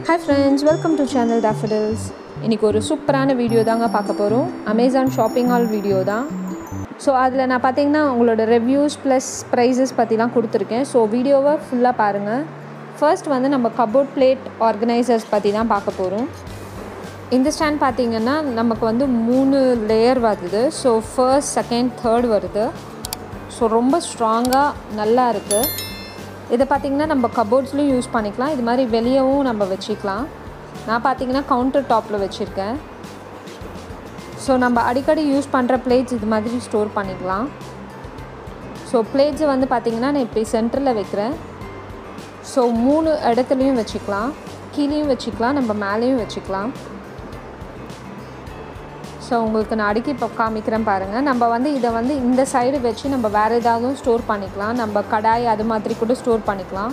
hi friends welcome to channel daffodils இன்றைக்கி ஒரு சூப்பரான வீடியோ தாங்க பார்க்க போகிறோம் அமேசான் ஷாப்பிங் ஹால் வீடியோ தான் ஸோ அதில் நான் பார்த்தீங்கன்னா உங்களோட ரிவ்யூஸ் ப்ளஸ் ப்ரைஸஸ் பற்றிலாம் கொடுத்துருக்கேன் ஸோ வீடியோவை ஃபுல்லாக பாருங்கள் ஃபர்ஸ்ட் வந்து நம்ம கபோர்ட் பிளேட் ஆர்கனைசர்ஸ் பற்றி தான் பார்க்க போகிறோம் இந்த ஸ்டாண்ட் பார்த்தீங்கன்னா நமக்கு வந்து மூணு லேயர் வருது ஸோ ஃபர்ஸ்ட் செகண்ட் தேர்ட் வருது ஸோ ரொம்ப ஸ்ட்ராங்காக நல்லா இருக்குது இதை பார்த்திங்கன்னா நம்ம கபோர்ட்ஸ்லையும் யூஸ் பண்ணிக்கலாம் இது மாதிரி வெளியவும் நம்ம வச்சுக்கலாம் நான் பார்த்தீங்கன்னா கவுண்டர் டாப்பில் வச்சுருக்கேன் ஸோ நம்ம அடிக்கடி யூஸ் பண்ணுற பிளேட்ஸ் இது மாதிரி ஸ்டோர் பண்ணிக்கலாம் ஸோ பிளேட்ஸை வந்து பார்த்திங்கன்னா நான் இப்படி சென்டரில் வைக்கிறேன் ஸோ மூணு இடத்துலையும் வச்சுக்கலாம் கீழேயும் வச்சுக்கலாம் நம்ம மேலேயும் வச்சுக்கலாம் ஸோ உங்களுக்கு நான் அடுக்கி இப்போ காமிக்கிறேன் பாருங்கள் நம்ம வந்து இதை வந்து இந்த சைடு வச்சு நம்ம வேறு ஏதாவது ஸ்டோர் பண்ணிக்கலாம் நம்ம கடாய் அது மாதிரி கூட ஸ்டோர் பண்ணிக்கலாம்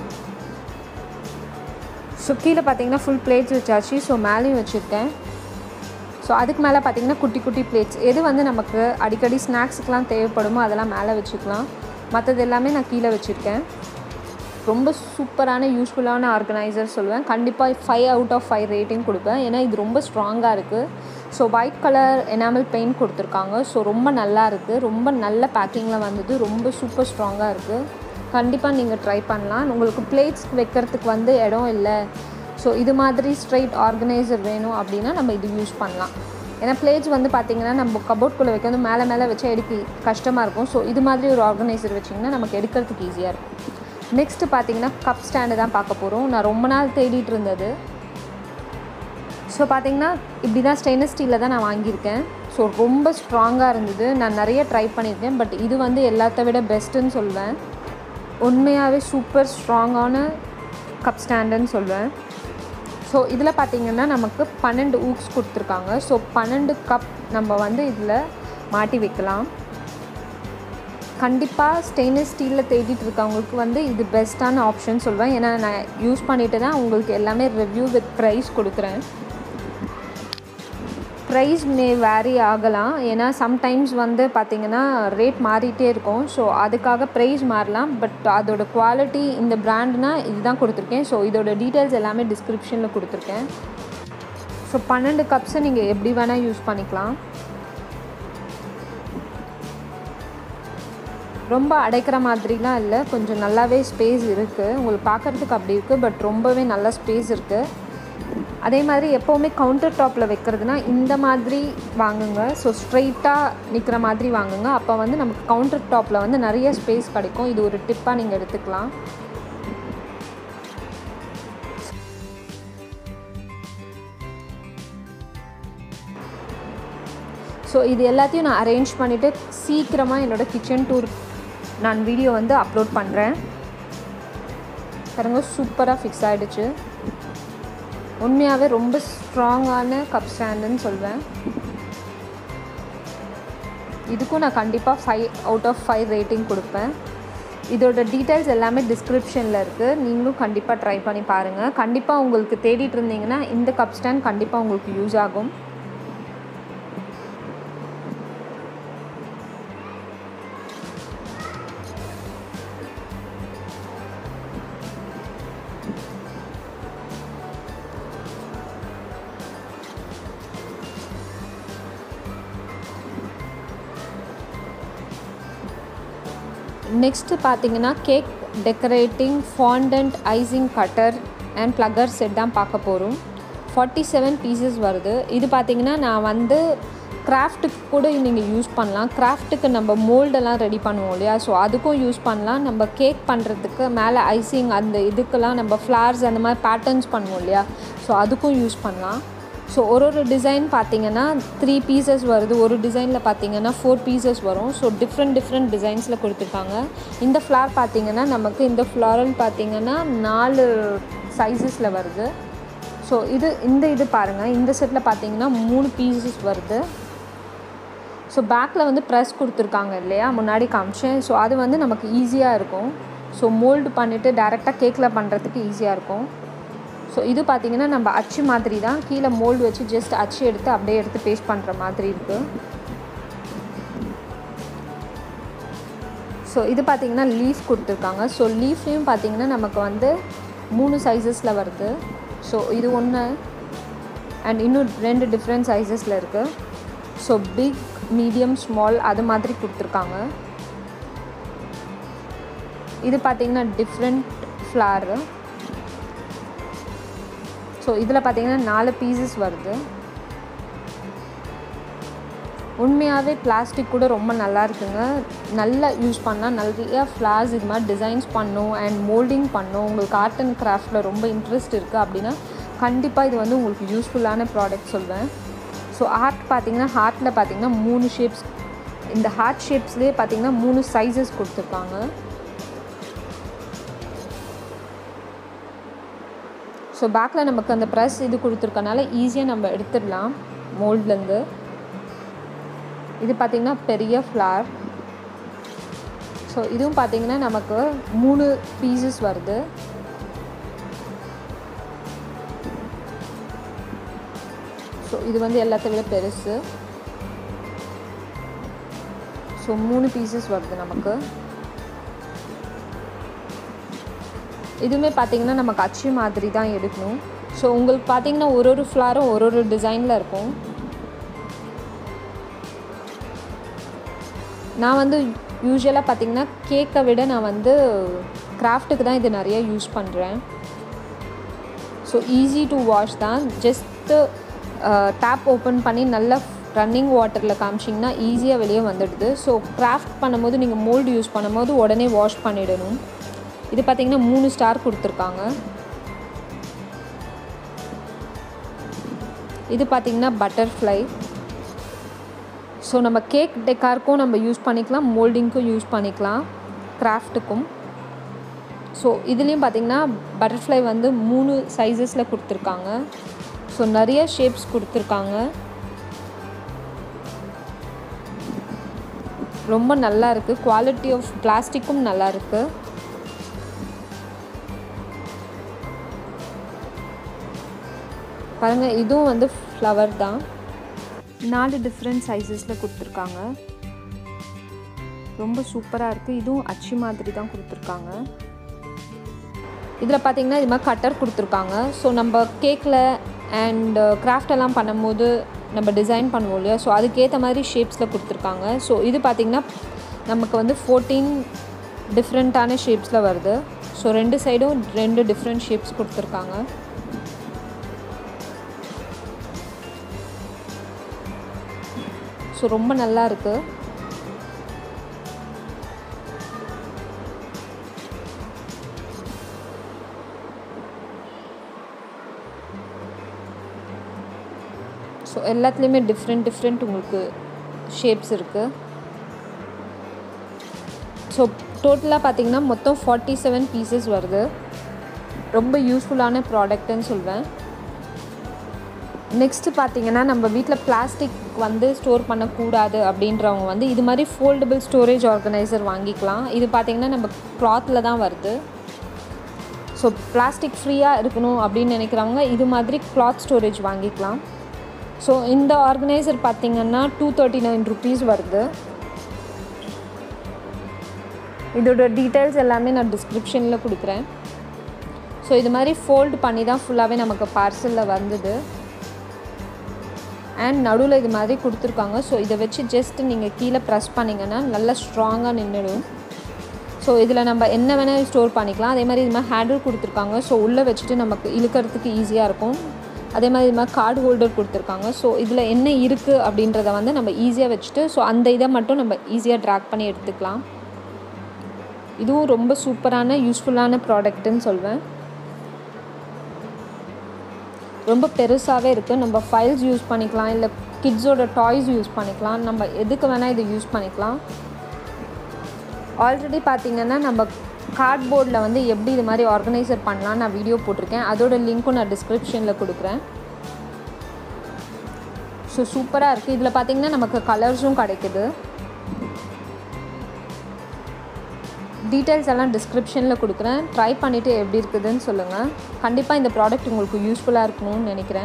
ஸோ கீழே பார்த்தீங்கன்னா ஃபுல் பிளேட்ஸ் வச்சாச்சு ஸோ மேலேயும் வச்சுருக்கேன் ஸோ அதுக்கு மேலே பார்த்தீங்கன்னா குட்டி குட்டி பிளேட்ஸ் எது வந்து நமக்கு அடிக்கடி ஸ்நாக்ஸுக்கெலாம் தேவைப்படுமோ அதெல்லாம் மேலே வச்சுக்கலாம் மற்றது எல்லாமே நான் கீழே வச்சுருக்கேன் ரொம்ப சூப்பரான யூஸ்ஃபுல்லான ஆர்கனைசர் சொல்லுவேன் கண்டிப்பாக five out of five rating கொடுப்பேன் ஏன்னா இது ரொம்ப ஸ்ட்ராங்காக இருக்குது so white colour enamel paint கொடுத்துருக்காங்க ஸோ ரொம்ப நல்லா இருக்குது ரொம்ப நல்ல பேக்கிங்கில் வந்தது ரொம்ப சூப்பர் ஸ்ட்ராங்காக இருக்குது கண்டிப்பாக நீங்கள் ட்ரை பண்ணலாம் உங்களுக்கு பிளேட்ஸ் வைக்கிறதுக்கு வந்து இடம் இல்லை ஸோ இது மாதிரி ஸ்ட்ரைட் ஆர்கனைசர் வேணும் அப்படின்னா நம்ம இது யூஸ் பண்ணலாம் ஏன்னா பிளேட்ஸ் வந்து பார்த்திங்கன்னா நம்ம கபோர்ட்குள்ளே வைக்க வந்து மேலே மேலே வச்சா எடுக்க கஷ்டமாக இருக்கும் ஸோ இது மாதிரி ஒரு ஆர்கனைசர் வச்சிங்கன்னா நமக்கு எடுக்கிறதுக்கு ஈஸியாக இருக்கும் நெக்ஸ்ட்டு பார்த்தீங்கன்னா கப் ஸ்டாண்டு தான் பார்க்க போகிறோம் நான் ரொம்ப நாள் தேடிட்டு இருந்தது ஸோ பார்த்தீங்கன்னா இப்படி தான் ஸ்டெயின்லெஸ் ஸ்டீலில் தான் நான் வாங்கியிருக்கேன் ஸோ ரொம்ப ஸ்ட்ராங்காக இருந்தது நான் நிறைய ட்ரை பண்ணியிருக்கேன் பட் இது வந்து எல்லாத்த விட பெஸ்ட்டுன்னு சொல்வேன் உண்மையாகவே சூப்பர் ஸ்ட்ராங்கான கப் ஸ்டாண்டுன்னு சொல்வேன் ஸோ இதில் பார்த்திங்கன்னா நமக்கு பன்னெண்டு ஊக்ஸ் கொடுத்துருக்காங்க ஸோ பன்னெண்டு கப் நம்ம வந்து இதில் மாட்டி வைக்கலாம் கண்டிப்பாக ஸ்டெயின்லெஸ் ஸ்டீலில் தேடிட்டு இருக்கவங்களுக்கு வந்து இது பெஸ்ட்டான ஆப்ஷன் சொல்வேன் ஏன்னா நான் யூஸ் பண்ணிட்டு தான் உங்களுக்கு எல்லாமே ரிவ்யூ வித் ப்ரைஸ் கொடுக்குறேன் ப்ரைஸ் மே வேரி ஆகலாம் ஏன்னா சம்டைம்ஸ் வந்து பார்த்திங்கன்னா ரேட் மாறிட்டே இருக்கும் ஸோ அதுக்காக ப்ரைஸ் மாறலாம் பட் அதோட குவாலிட்டி இந்த பிராண்ட்னா இதுதான் கொடுத்துருக்கேன் ஸோ இதோட டீட்டெயில்ஸ் எல்லாமே டிஸ்கிரிப்ஷனில் கொடுத்துருக்கேன் ஸோ பன்னெண்டு கப்ஸை நீங்கள் எப்படி வேணால் யூஸ் பண்ணிக்கலாம் ரொம்ப அடைக்கிற மாதிரிலாம் இல்லை கொஞ்சம் நல்லாவே ஸ்பேஸ் இருக்குது உங்களுக்கு பார்க்குறதுக்கு அப்படி இருக்குது பட் ரொம்பவே நல்ல ஸ்பேஸ் இருக்குது அதே மாதிரி எப்போவுமே கவுண்டர் டாப்பில் வைக்கிறதுனா இந்த மாதிரி வாங்குங்க ஸோ ஸ்ட்ரைட்டாக நிற்கிற மாதிரி வாங்குங்க அப்போ வந்து நமக்கு கவுண்டர் டாப்பில் வந்து நிறைய ஸ்பேஸ் கிடைக்கும் இது ஒரு டிப்பாக நீங்கள் எடுத்துக்கலாம் ஸோ இது எல்லாத்தையும் நான் அரேஞ்ச் பண்ணிவிட்டு சீக்கிரமாக என்னோடய கிச்சன் டூர் நான் வீடியோ வந்து அப்லோட் பண்ணுறேன் பாருங்க சூப்பராக ஃபிக்ஸ் ஆகிடுச்சு உண்மையாகவே ரொம்ப ஸ்ட்ராங்கான கப் ஸ்டாண்டுன்னு சொல்வேன் இதுக்கும் நான் கண்டிப்பாக five out of five rating கொடுப்பேன் இதோட டீட்டெயில்ஸ் எல்லாமே டிஸ்கிரிப்ஷனில் இருக்குது நீங்களும் கண்டிப்பாக ட்ரை பண்ணி பாருங்கள் கண்டிப்பாக உங்களுக்கு தேடிட்டு இருந்தீங்கன்னா இந்த கப் ஸ்டாண்ட் கண்டிப்பாக உங்களுக்கு யூஸ் ஆகும் நெக்ஸ்ட்டு பார்த்தீங்கன்னா cake decorating fondant icing cutter and plunger set தான் பார்க்க போகிறோம் ஃபார்ட்டி செவன் பீசஸ் வருது இது பார்த்திங்கன்னா நான் வந்து கிராஃப்ட்டுக்கு கூட நீங்கள் யூஸ் பண்ணலாம் கிராஃப்ட்டுக்கு நம்ம மோல்டெல்லாம் ரெடி பண்ணுவோம் இல்லையா ஸோ அதுக்கும் யூஸ் பண்ணலாம் நம்ம கேக் பண்ணுறதுக்கு மேலே ஐசிங் அந்த இதுக்கெல்லாம் நம்ம ஃப்ளார்ஸ் அந்த மாதிரி பேட்டர்ன்ஸ் பண்ணுவோம் இல்லையா ஸோ அதுக்கும் யூஸ் பண்ணலாம் ஸோ ஒரு ஒரு டிசைன் பார்த்தீங்கன்னா த்ரீ பீசஸ் வருது ஒரு டிசைனில் பார்த்தீங்கன்னா ஃபோர் பீசஸ் வரும் ஸோ டிஃப்ரெண்ட் டிஃப்ரெண்ட் டிசைன்ஸில் கொடுத்துருக்காங்க இந்த ஃப்ளார் பார்த்தீங்கன்னா நமக்கு இந்த ஃப்ளாரல் பார்த்தீங்கன்னா நாலு சைஸஸில் வருது ஸோ இது இந்த இது பாருங்கள் இந்த செட்டில் பார்த்தீங்கன்னா மூணு பீசஸ் வருது ஸோ பேக்கில் வந்து ப்ரெஸ் கொடுத்துருக்காங்க இல்லையா முன்னாடி காமிச்சேன் ஸோ அது வந்து நமக்கு ஈஸியாக இருக்கும் ஸோ மோல்டு பண்ணிவிட்டு டேரெக்டாக கேக்கில் பண்ணுறதுக்கு ஈஸியாக இருக்கும் ஸோ இது பார்த்திங்கன்னா நம்ம அச்சு மாதிரி தான் கீழே மோல்டு வச்சு ஜஸ்ட் அச்சு எடுத்து அப்படியே எடுத்து பேஸ்ட் பண்ணுற மாதிரி இருக்குது ஸோ இது பார்த்திங்கன்னா லீஃப் கொடுத்துருக்காங்க ஸோ லீஃப்லேயும் பார்த்திங்கன்னா நமக்கு வந்து மூணு சைஸஸில் வருது ஸோ இது ஒன்று அண்ட் இன்னும் ரெண்டு டிஃப்ரெண்ட் சைஸஸில் இருக்குது ஸோ பிக் மீடியம் ஸ்மால் அது மாதிரி கொடுத்துருக்காங்க இது பார்த்திங்கன்னா டிஃப்ரெண்ட் ஃப்ளாரு ஸோ இதில் பார்த்திங்கன்னா நாலு பீசஸ் வருது உண்மையாகவே பிளாஸ்டிக் கூட ரொம்ப நல்லா இருக்குங்க நல்லா யூஸ் பண்ணால் நிறைய ஃப்ளார்ஸ் இது மாதிரி டிசைன்ஸ் பண்ணும் அண்ட் மோல்டிங் பண்ணும் உங்களுக்கு ஆர்ட் அண்ட் கிராஃப்டில் ரொம்ப இன்ட்ரெஸ்ட் இருக்குது அப்படின்னா கண்டிப்பாக இது வந்து உங்களுக்கு யூஸ்ஃபுல்லான ப்ராடக்ட் சொல்வேன் ஸோ ஹார்ட் பார்த்திங்கன்னா ஹார்ட்டில் பார்த்திங்கன்னா மூணு ஷேப்ஸ் இந்த ஹார்ட் ஷேப்ஸ்லேயே பார்த்திங்கன்னா மூணு சைஸஸ் கொடுத்துருக்காங்க ஸோ பேக்கில் நமக்கு அந்த ப்ரெஸ் இது கொடுத்துருக்கனால ஈஸியாக நம்ம எடுத்துடலாம் மோல்ட்லேருந்து இது பார்த்திங்கன்னா பெரிய ஃப்ளார் ஸோ இதுவும் பார்த்திங்கன்னா நமக்கு மூணு பீசஸ் வருது ஸோ இது வந்து எல்லாத்த விட பெருசு ஸோ மூணு பீசஸ் வருது நமக்கு இதுவுமே பார்த்திங்கன்னா நமக்கு அச்சு மாதிரி தான் எடுக்கணும் ஸோ உங்களுக்கு பார்த்திங்கன்னா ஒரு ஒரு ஃப்ளாரும் ஒரு ஒரு டிசைனில் இருக்கும் நான் வந்து யூஸ்வலாக பார்த்திங்கன்னா கேக்கை விட நான் வந்து கிராஃப்ட்டுக்கு தான் இது நிறைய யூஸ் பண்ணுறேன் ஸோ ஈஸி டு வாஷ் தான் ஜஸ்ட்டு டேப் ஓப்பன் பண்ணி நல்லா ரன்னிங் வாட்டரில் காமிச்சிங்கன்னா ஈஸியாக வெளியே வந்துடுது ஸோ கிராஃப்ட் பண்ணும்போது நீங்கள் மோல்டு யூஸ் பண்ணும்போது உடனே வாஷ் பண்ணிடணும் இது பார்த்திங்கன்னா மூணு ஸ்டார் கொடுத்துருக்காங்க இது பார்த்திங்கன்னா பட்டர்ஃப்ளை ஸோ நம்ம கேக் டெக்காருக்கும் நம்ம யூஸ் பண்ணிக்கலாம் மோல்டிங்க்கும் யூஸ் பண்ணிக்கலாம் கிராஃப்ட்டுக்கும் ஸோ இதுலேயும் பார்த்திங்கன்னா பட்டர்ஃப்ளை வந்து மூணு சைஸஸில் கொடுத்துருக்காங்க ஸோ நிறைய ஷேப்ஸ் கொடுத்துருக்காங்க ரொம்ப நல்லா இருக்குது குவாலிட்டி ஆஃப் பிளாஸ்டிக்கும் நல்லா இருக்குது பாருங்கள் இதுவும் வந்து ஃப்ளவர் தான் நாலு டிஃப்ரெண்ட் சைஸஸில் கொடுத்துருக்காங்க ரொம்ப சூப்பராக இருக்குது இதுவும் அச்சு மாதிரி தான் கொடுத்துருக்காங்க இதில் பார்த்தீங்கன்னா இது மாதிரி கட்டர் கொடுத்துருக்காங்க ஸோ நம்ம கேக்கில் அண்ட் கிராஃப்ட் எல்லாம் பண்ணும்போது நம்ம டிசைன் பண்ணுவோம் இல்லையா ஸோ அதுக்கேற்ற மாதிரி ஷேப்ஸில் கொடுத்துருக்காங்க ஸோ இது பார்த்திங்கன்னா நமக்கு வந்து ஃபோர்டீன் டிஃப்ரெண்ட்டான ஷேப்ஸில் வருது ஸோ ரெண்டு சைடும் ரெண்டு டிஃப்ரெண்ட் ஷேப்ஸ் கொடுத்துருக்காங்க ஸோ ரொம்ப நல்லா இருக்குது ஸோ எல்லாத்துலேயுமே டிஃப்ரெண்ட் டிஃப்ரெண்ட் உங்களுக்கு ஷேப்ஸ் இருக்குது ஸோ டோட்டலாக பார்த்தீங்கன்னா மொத்தம் ஃபார்ட்டி செவன் பீசஸ் வருது ரொம்ப யூஸ்ஃபுல்லான ப்ராடக்ட்டுன்னு சொல்வேன் நெக்ஸ்ட்டு பார்த்தீங்கன்னா நம்ம வீட்டில் பிளாஸ்டிக் வந்து ஸ்டோர் பண்ணக்கூடாது அப்படின்றவங்க வந்து இது மாதிரி ஃபோல்டபுள் ஸ்டோரேஜ் ஆர்கனைசர் வாங்கிக்கலாம் இது பார்த்திங்கன்னா நம்ம க்ளாத்தில் தான் வருது ஸோ பிளாஸ்டிக் ஃப்ரீயாக இருக்கணும் அப்படின்னு நினைக்கிறவங்க இது மாதிரி கிளாத் ஸ்டோரேஜ் வாங்கிக்கலாம் ஸோ இந்த ஆர்கனைசர் பார்த்திங்கன்னா டூ தேர்ட்டி நைன் ருபீஸ் வருது இதோட டீட்டெயில்ஸ் எல்லாமே நான் டிஸ்கிரிப்ஷனில் கொடுக்குறேன் ஸோ இது மாதிரி ஃபோல்டு பண்ணி தான் ஃபுல்லாகவே நமக்கு பார்சலில் வந்தது அண்ட் நடுவில் இது மாதிரி கொடுத்துருக்காங்க ஸோ இதை வச்சு ஜஸ்ட் நீங்கள் கீழே ப்ரெஸ் பண்ணிங்கன்னா நல்லா ஸ்ட்ராங்காக நின்றுடும் ஸோ இதில் நம்ம என்ன வேணால் ஸ்டோர் பண்ணிக்கலாம் அதே மாதிரி இது மாதிரி ஹேண்டில் கொடுத்துருக்காங்க ஸோ உள்ளே வச்சுட்டு நமக்கு இழுக்கிறதுக்கு ஈஸியாக இருக்கும் அதே மாதிரி இது மாதிரி கார்டு ஹோல்டர் கொடுத்துருக்காங்க ஸோ இதில் என்ன இருக்குது அப்படின்றத வந்து நம்ம ஈஸியாக வச்சுட்டு ஸோ அந்த இதை மட்டும் நம்ம ஈஸியாக ட்ராக் பண்ணி எடுத்துக்கலாம் இதுவும் ரொம்ப சூப்பரான யூஸ்ஃபுல்லான ப்ராடக்ட்டுன்னு சொல்வேன் ரொம்ப பெருசாகவே இருக்குது நம்ம ஃபைல்ஸ் யூஸ் பண்ணிக்கலாம் இல்லை கிட்ஸோட டாய்ஸ் யூஸ் பண்ணிக்கலாம் நம்ம எதுக்கு வேணால் இதை யூஸ் பண்ணிக்கலாம் ஆல்ரெடி பார்த்திங்கன்னா நம்ம கார்ட்போர்டில் வந்து எப்படி இது மாதிரி ஆர்கனைசர் பண்ணலாம் நான் வீடியோ போட்டிருக்கேன் அதோட லிங்க்கும் நான் டிஸ்கிரிப்ஷனில் கொடுக்குறேன் ஸோ சூப்பராக இருக்குது இதில் பார்த்திங்கன்னா நமக்கு கலர்ஸும் கிடைக்குது டீட்டெயில்ஸ் எல்லாம் டிஸ்கிரிப்ஷனில் கொடுக்குறேன் ட்ரை பண்ணிவிட்டு எப்படி இருக்குதுன்னு சொல்லுங்கள் கண்டிப்பாக இந்த ப்ராடக்ட் உங்களுக்கு யூஸ்ஃபுல்லாக இருக்கணும்னு நினைக்கிறேன்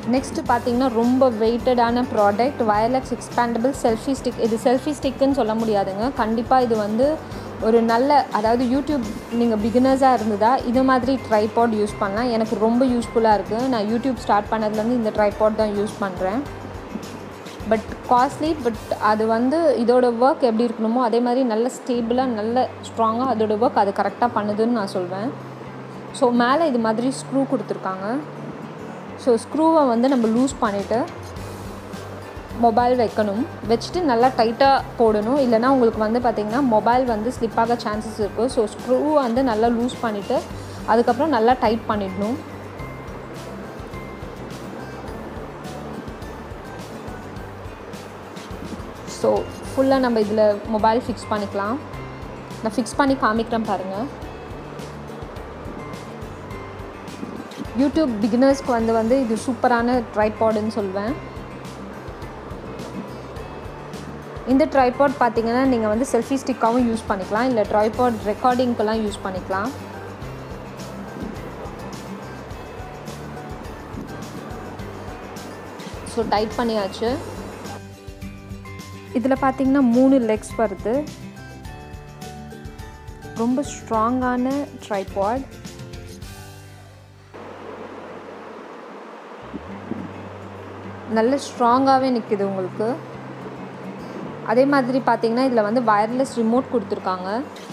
நெக்ஸ்ட்டு பார்த்தீங்கன்னா ரொம்ப வெயிட்டடான product wireless expandable selfie stick இது செல்ஃபி ஸ்டிக்குன்னு சொல்ல முடியாதுங்க கண்டிப்பாக இது வந்து ஒரு நல்ல அதாவது யூடியூப் நீங்கள் பிகினர்ஸாக இருந்ததா இது மாதிரி ட்ரைபாட் யூஸ் பண்ணலாம் எனக்கு ரொம்ப யூஸ்ஃபுல்லாக இருக்குது நான் யூடியூப் ஸ்டார்ட் பண்ணதுலேருந்து இந்த ட்ரைபாட் தான் யூஸ் பண்ணுறேன் பட் காஸ்ட்லி பட் அது வந்து இதோட ஒர்க் எப்படி இருக்கணுமோ அதே மாதிரி நல்ல ஸ்டேபிளாக நல்ல ஸ்ட்ராங்காக அதோட ஒர்க் அது கரெக்டாக பண்ணுதுன்னு நான் சொல்வேன் ஸோ மேலே இது மாதிரி ஸ்க்ரூ கொடுத்துருக்காங்க ஸோ ஸ்க்ரூவை வந்து நம்ம லூஸ் பண்ணிவிட்டு மொபைல் வைக்கணும் வச்சுட்டு நல்லா டைட்டாக போடணும் இல்லைனா உங்களுக்கு வந்து பார்த்திங்கன்னா மொபைல் வந்து ஸ்லிப் ஆக சான்சஸ் இருக்குது ஸோ ஸ்க்ரூ வந்து நல்லா லூஸ் பண்ணிவிட்டு அதுக்கப்புறம் நல்லா டைட் பண்ணிடணும் ஸோ ஃபுல்லாக நம்ம இதில் மொபைல் ஃபிக்ஸ் பண்ணிக்கலாம் நான் ஃபிக்ஸ் பண்ணி காமிக்கிறேன் பாருங்கள் யூடியூப் பிகினர்ஸ்க்கு வந்து வந்து இது சூப்பரான ட்ரைபாடுன்னு சொல்வேன் இந்த ட்ரைபாட் பார்த்தீங்கன்னா நீங்கள் வந்து செல்ஃபி ஸ்டிக்காகவும் யூஸ் பண்ணிக்கலாம் இல்லை ட்ரைபாட் ரெக்கார்டிங்க்கெல்லாம் யூஸ் பண்ணிக்கலாம் ஸோ டைட் பண்ணியாச்சு இதில் பார்த்தீங்கன்னா மூணு லெக்ஸ் வருது ரொம்ப ஸ்ட்ராங்கான ட்ரைபாட் நல்ல ஸ்ட்ராங்காகவே நிற்குது உங்களுக்கு அதே மாதிரி பார்த்தீங்கன்னா இதில் வந்து வயர்லெஸ் ரிமோட் கொடுத்துருக்காங்க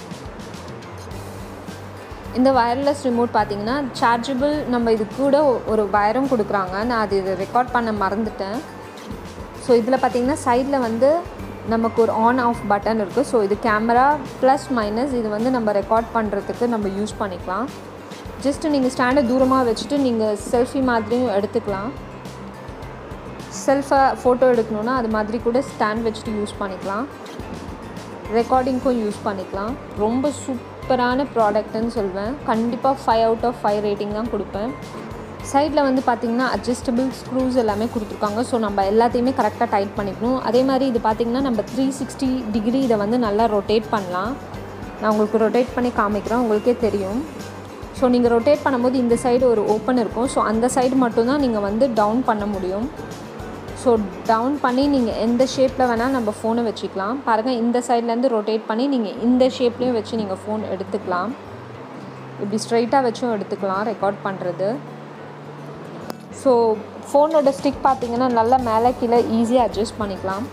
இந்த வயர்லெஸ் ரிமோட் பார்த்தீங்கன்னா சார்ஜபிள் நம்ம இது கூட ஒரு வயரும் கொடுக்குறாங்க நான் அது இது ரெக்கார்ட் பண்ண மறந்துட்டேன் ஸோ இதில் பார்த்தீங்கன்னா சைடில் வந்து நமக்கு ஒரு ஆன் ஆஃப் பட்டன் இருக்குது ஸோ இது கேமரா ப்ளஸ் மைனஸ் இது வந்து நம்ம ரெக்கார்ட் பண்ணுறதுக்கு நம்ம யூஸ் பண்ணிக்கலாம் ஜஸ்ட்டு நீங்கள் ஸ்டாண்டை தூரமாக வச்சுட்டு நீங்கள் செல்ஃபி மாதிரியும் எடுத்துக்கலாம் செல்ஃபாக ஃபோட்டோ எடுக்கணுன்னா அது மாதிரி கூட ஸ்டாண்ட் வச்சுட்டு யூஸ் பண்ணிக்கலாம் ரெக்கார்டிங்க்கும் யூஸ் பண்ணிக்கலாம் ரொம்ப சூப்பரான ப்ராடக்ட்டுன்னு சொல்வேன் கண்டிப்பாக five out of five rating தான் கொடுப்பேன் சைடில் வந்து பார்த்திங்கன்னா அட்ஜஸ்டபிள் ஸ்க்ரூஸ் எல்லாமே கொடுத்துருக்காங்க ஸோ நம்ம எல்லாத்தையுமே கரெக்டாக டைட் பண்ணிக்கணும் அதே மாதிரி இது பார்த்திங்கன்னா நம்ம த்ரீ சிக்ஸ்டி டிகிரி இதை வந்து நல்லா ரொட்டேட் பண்ணலாம் நான் உங்களுக்கு ரொட்டேட் பண்ணி காமிக்கிறேன் உங்களுக்கே தெரியும் ஸோ நீங்கள் ரொட்டேட் பண்ணும்போது இந்த சைடு ஒரு ஓப்பன் இருக்கும் ஸோ அந்த சைடு மட்டும்தான் நீங்கள் வந்து டவுன் பண்ண முடியும் ஸோ டவுன் பண்ணி நீங்கள் எந்த ஷேப்பில் வேணால் நம்ம ஃபோனை வச்சுக்கலாம் பாருங்கள் இந்த சைட்லேருந்து ரொட்டேட் பண்ணி நீங்கள் இந்த ஷேப்லேயும் வச்சு நீங்கள் ஃபோன் எடுத்துக்கலாம் இப்படி ஸ்ட்ரைட்டாக வச்சும் எடுத்துக்கலாம் ரெக்கார்ட் பண்ணுறது ஸோ ஃபோனோட ஸ்டிக் பார்த்தீங்கன்னா நல்லா மேலே கீழே ஈஸியாக அட்ஜஸ்ட் பண்ணிக்கலாம்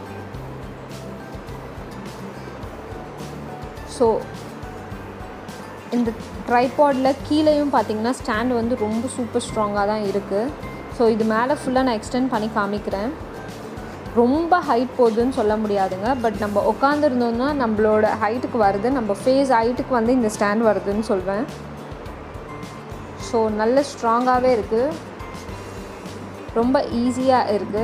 ஸோ இந்த ட்ரைபாடில் கீழேயும் பார்த்தீங்கன்னா ஸ்டாண்ட் வந்து ரொம்ப சூப்பர் ஸ்ட்ராங்காக தான் இருக்குது ஸோ இது மேலே ஃபுல்லாக நான் எக்ஸ்டெண்ட் பண்ணி காமிக்கிறேன் ரொம்ப ஹைட் போகுதுன்னு சொல்ல முடியாதுங்க பட் நம்ம உட்காந்துருந்தோம்னா நம்மளோட ஹைட்டுக்கு வருது நம்ம ஃபேஸ் ஹைட்டுக்கு வந்து இந்த ஸ்டாண்ட் வருதுன்னு சொல்வேன் ஸோ நல்ல ஸ்ட்ராங்காகவே இருக்குது ரொம்ப ஈஸியாக இருக்குது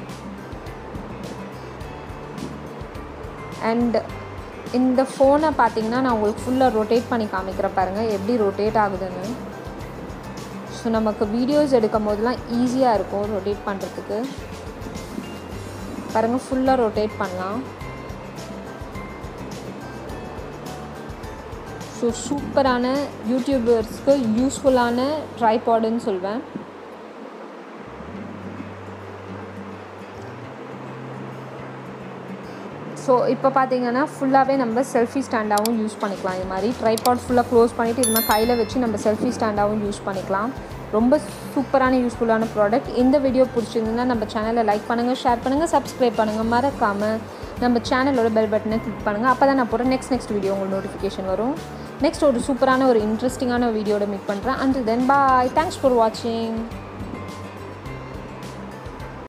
அண்ட் இந்த ஃபோனை பார்த்தீங்கன்னா நான் உங்களுக்கு ஃபுல்லாக ரொட்டேட் பண்ணி காமிக்கிறேன் பாருங்கள் எப்படி ரொட்டேட் ஆகுதுன்னு ஸோ நமக்கு வீடியோஸ் எடுக்கும் போதெல்லாம் ஈஸியாக இருக்கும் ரொட்டேட் பண்ணுறதுக்கு பாருங்கள் ஃபுல்லாக ரொட்டேட் பண்ணலாம் ஸோ சூப்பரான யூடியூபர்ஸ்க்கு யூஸ்ஃபுல்லான ட்ரைபாடுன்னு சொல்வேன் ஸோ இப்போ பார்த்தீங்கன்னா ஃபுல்லாகவே நம்ம செல்ஃபி ஸ்டாண்டாகவும் யூஸ் பண்ணிக்கலாம் இது மாதிரி ட்ரைபாட் ஃபுல்லாக க்ளோஸ் பண்ணிவிட்டு இது மாதிரி கையில் வச்சு நம்ம செல்ஃபி ஸ்டாண்டாகவும் யூஸ் பண்ணிக்கலாம் ரொம்ப சூப்பரான யூஸ்ஃபுல்லான ப்ராடக்ட் இந்த வீடியோ பிடிச்சிருந்ததுன்னா நம்ம சேனலை லைக் பண்ணுங்கள் ஷேர் பண்ணுங்கள் சப்ஸ்கிரைப் பண்ணுங்கள் மறக்காமல் நம்ம சேனலோட பெல் பட்டனை கிளிக் பண்ணுங்கள் அப்போ தான் நான் போகிற நெக்ஸ்ட் நெக்ஸ்ட் வீடியோ உங்களுக்கு நோட்டிஃபிகேஷன் வரும் நெக்ஸ்ட் ஒரு சூப்பரான ஒரு இன்ட்ரெஸ்டிங்கான வீடியோட மீட் பண்ணுறேன் and then bye thanks for வாட்சிங்